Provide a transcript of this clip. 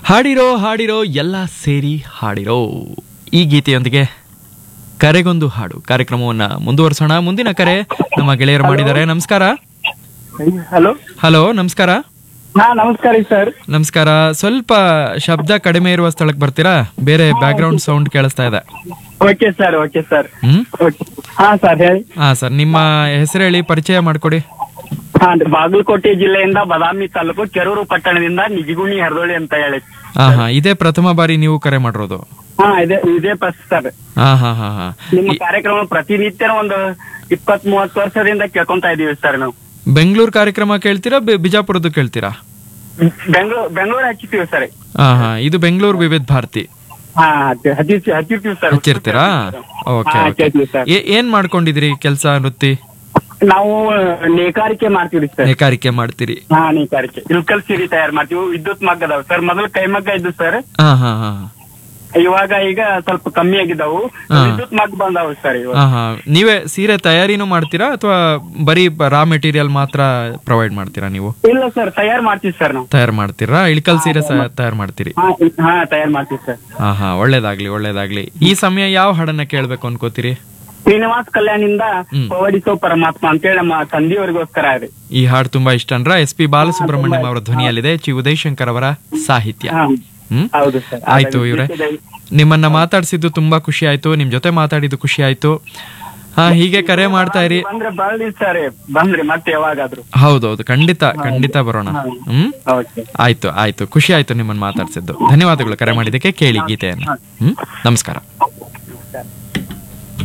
ಹಾಡಿರೋ ಹಾಡಿರೋ ಎಲ್ಲ ಸೇರಿ ಹಾಡಿರೋ ಈ ಗೀತೆಯೊಂದಿಗೆ ಕರೆಗೊಂದು ಹಾಡು ಕಾರ್ಯಕ್ರಮವನ್ನ ಮುಂದುವರಿಸೋಣ ಮುಂದಿನ ಕರೆ ನಮ್ಮ ಗೆಳೆಯರು ಮಾಡಿದ್ದಾರೆ ನಮಸ್ಕಾರ ಹಲೋ ಹಲೋ ನಮಸ್ಕಾರ ಹಾ ನಮಸ್ಕಾರ ರೀ ಸರ್ ನಮಸ್ಕಾರ ಸ್ವಲ್ಪ ಶಬ್ದ ಕಡಿಮೆ ಇರುವ ಸ್ಥಳಕ್ಕೆ ಬರ್ತೀರಾ ಬೇರೆ ಬ್ಯಾಕ್ ಗ್ರೌಂಡ್ ಸೌಂಡ್ ಕೇಳಿಸ್ತಾ ಇದೆ okay sir okay sir hmm okay ಹಾ ಸರ್ ಹೇಳಿ ಹಾ ಸರ್ ನಿಮ್ಮ ಹೆಸರು ಹೇಳಿ ಪರಿಚಯ ಮಾಡ್ಕೊಡಿ ಹಾ ಬಾಗಲಕೋಟೆ ಜಿಲ್ಲೆಯಿಂದ ಬದಾಮಿ ತಾಲೂಕು ಕೆರೂರು ಪಟ್ಟಣದಿಂದ ನಿಜಿಗುಣಿ ಹರದೋಳಿ ಅಂತ ಹೇಳಿ ಹಾ ಹಾ ಇದೇ ಪ್ರಥಮ ಬಾರಿ ನೀವು ಕರೆ ಮಾಡಿರೋದು ಹಾ ಇದೆ ಇದೇ ಫಸ್ಟ್ ಸರ್ ಹಾ ಹಾ ಹಾ ಹಾ ನಿಮ್ಮ ಕಾರ್ಯಕ್ರಮ ಪ್ರತಿನಿತ್ಯ ಒಂದು ಇಪ್ಪತ್ ಮೂವತ್ತು ವರ್ಷದಿಂದ ಕೇಳ್ಕೊಂತ ಇದೀವಿ ಸರ್ ನಾವು ಬೆಂಗಳೂರು ಕಾರ್ಯಕ್ರಮ ಕೇಳ್ತೀರಾ ಬಿ- ಬಿಜಾಪುರದ್ದು ಕೇಳ್ತೀರಾ ಬೆಂಗಳೂರು ಬೆಂಗಳೂರು ಹಚ್ಚಿರ್ತೀವಿ ಸರ್ ಹಾ ಹಾ ಇದು ಬೆಂಗಳೂರು ವಿವಿಧ ಭಾರತಿ ಹಾ ಹಚ್ಚಿ- ಹಚ್ಚಿ- ಹಚ್ಚಿರ್ತೀವಿ ಸರ್ ಹಚ್ಚಿರ್ತೀರಾ ಓಕೆ ಹಾ, ಓಕೆ ಹಚ್ಚಿರ್ತೀವಿ ಸರ್ ಏ- ಏನ್ ಮಾಡ್ಕೊಂಡಿದಿರಿ ಕೆಲಸ ವೃತ್ತಿ ನಾವು ನೇಕಾರಿಕೆ ಮಾಡ್ತೀವಿ ಸರ್ ನೇಕಾರಿಕೆ ಮಾಡ್ತೀರಿ ಹಾ ನೇಕಾರಿಕೆ ಇಲ್ಕಲ್ ಸೀರೆ ತಯಾರು ಮಾಡ್ತೀವಿ ವಿದ್ಯುತ್ ಮಗ್ಗ ಅದಾವ ಸರ್ ಮೊದಲು ಕೈಮಗ್ಗ ಇದ್ದು ಸರ್ ಹಾ ಹಾ ಹಾ ಇವಾಗ ಈಗ ಸ್ವಲ್ಪ ಕಮ್ಮಿ ಆಗಿದ್ದಾವು ಹಾ. ವಿದ್ಯುತ್ ಮಗ್ ಬಂದಾವು ಸರ್ ಇವಾಗ ಹಾ ಹಾ ನೀವೇ ಸೀರೆ ತಯಾರಿನೂ ಮಾಡ್ತೀರಾ ಅಥವಾ ಬರೀ ರಾ ಮೆಟೀರಿಯಲ್ ಮಾತ್ರ ಪ್ರೊವೈಡ್ ಮಾಡ್ತೀರಾ ನೀವು ಇಲ್ಲ ಸರ್ ತಯಾರು ಮಾಡ್ತೀವಿ ಸರ್ ನಾವು ತಯಾರು ಮಾಡ್ತೀರಾ ಇಳ್ಕಲ್ ಸೀರೆ ತಯಾರು ಮಾಡ್ತೀರಿ ಹಾ ಇ- ಹಾ ತಯಾರು ಮಾಡ್ತೀವಿ ಸರ್ ಹಾ ಹಾ ಒಳ್ಳೇದಾಗ್ಲಿ ಒಳ್ಳೇದಾಗ್ಲಿ ಈ ಸಮಯ ಯಾವ ಹಾಡನ್ನ ಕೇಳ್ಬೇಕು ಅನ್ಕೋತೀರಿ ಶ್ರೀನಿವಾಸ್ ಕಲ್ಯಾಣಿಂದ ಹ್ಮ್. ಪವಡಿಸೋ ಪರಮಾತ್ಮ ಅಂತೇಳಿ ನಮ್ಮ ತಂದೆಯವರಿಗೋಸ್ಕರ ರೀ ಈ ಹಾಡು ತುಂಬಾ ಇಷ್ಟ ಅಂದ್ರ ಎಸ್ ಪಿ ಬಾಲಸುಬ್ರಹ್ಮಣ್ಯಂ ಅವರ ಧ್ವನಿಯಲ್ಲಿದೆ ಚಿ ಉದಯಶಂಕರ್ ಅವರ ಸಾಹಿತ್ಯ ಹಾ ಹ್ಮ್ ಹೌದು ಸರ್ ಆಯ್ತು ಇವ್ರೆ ನಿಮ್ಮನ್ನ ಮಾತಾಡ್ಸಿದ್ದು ತುಂಬಾ ಖುಷಿ ಆಯ್ತು ನಿಮ್ ಜೊತೆ ಮಾತಾಡಿದ್ದು ಖುಷಿ ಆಯ್ತು ಹಾ ಹೀಗೆ ಕರೆ ಮಾಡ್ತಾ ಇರಿ ಬಂದ್ರೆ ಬರ್ಲಿ ಸರ್ ಬಂದ್ರಿ ಮತ್ತೆ ಯಾವಾಗಾದ್ರು ಹೌದೌದು ಖಂಡಿತ ಖಂಡಿತ ಬರೋಣ ಹ್ಮ್ ಓಕೆ ಆಯ್ತು ಆಯ್ತು ಖುಷಿ ಆಯ್ತು ನಿಮ್ಮನ್ನ ಮಾತಾಡ್ಸಿದ್ದು ಧನ್ಯವಾದಗಳು ಕರೆ ಮಾಡಿದ್ದಕ್ಕೆ ಕೇಳಿ ಗೀತೆಯನ್ನು ಹ್ಮ್ ನಮಸ್ಕಾರ ಸರ್